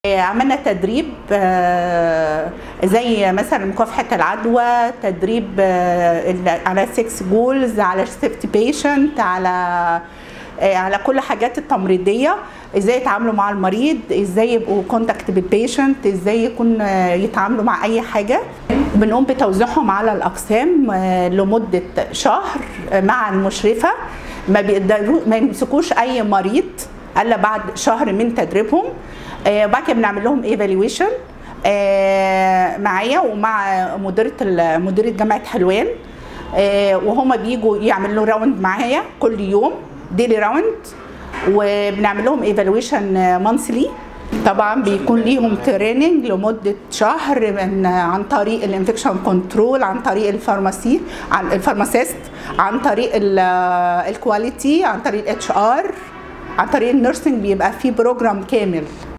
عملنا تدريب زي مثلا مكافحه العدوى تدريب على 6 جولز على سيفتي بيشنت على على كل حاجات التمريضيه ازاي يتعاملوا مع المريض ازاي يبقوا كونتاكت بالبيشنت ازاي يكون يتعاملوا مع اي حاجه بنقوم بتوزيعهم على الاقسام لمده شهر مع المشرفه ما بيقدروا ما يمسكوش اي مريض الا بعد شهر من تدريبهم وبعد كده بنعمل لهم ايفالويشن معايا ومع مديره مديره جامعه حلوان وهما بيجوا يعملوا راوند معايا كل يوم ديلي راوند وبنعمل لهم ايفالويشن مانثلي طبعا بيكون ليهم تريننج لمده شهر من عن طريق الانفكشن كنترول عن طريق الفارماسي عن الفارماسيست عن طريق الكواليتي عن طريق اتش ار عن طريق النيرسينج بيبقى في بروجرام كامل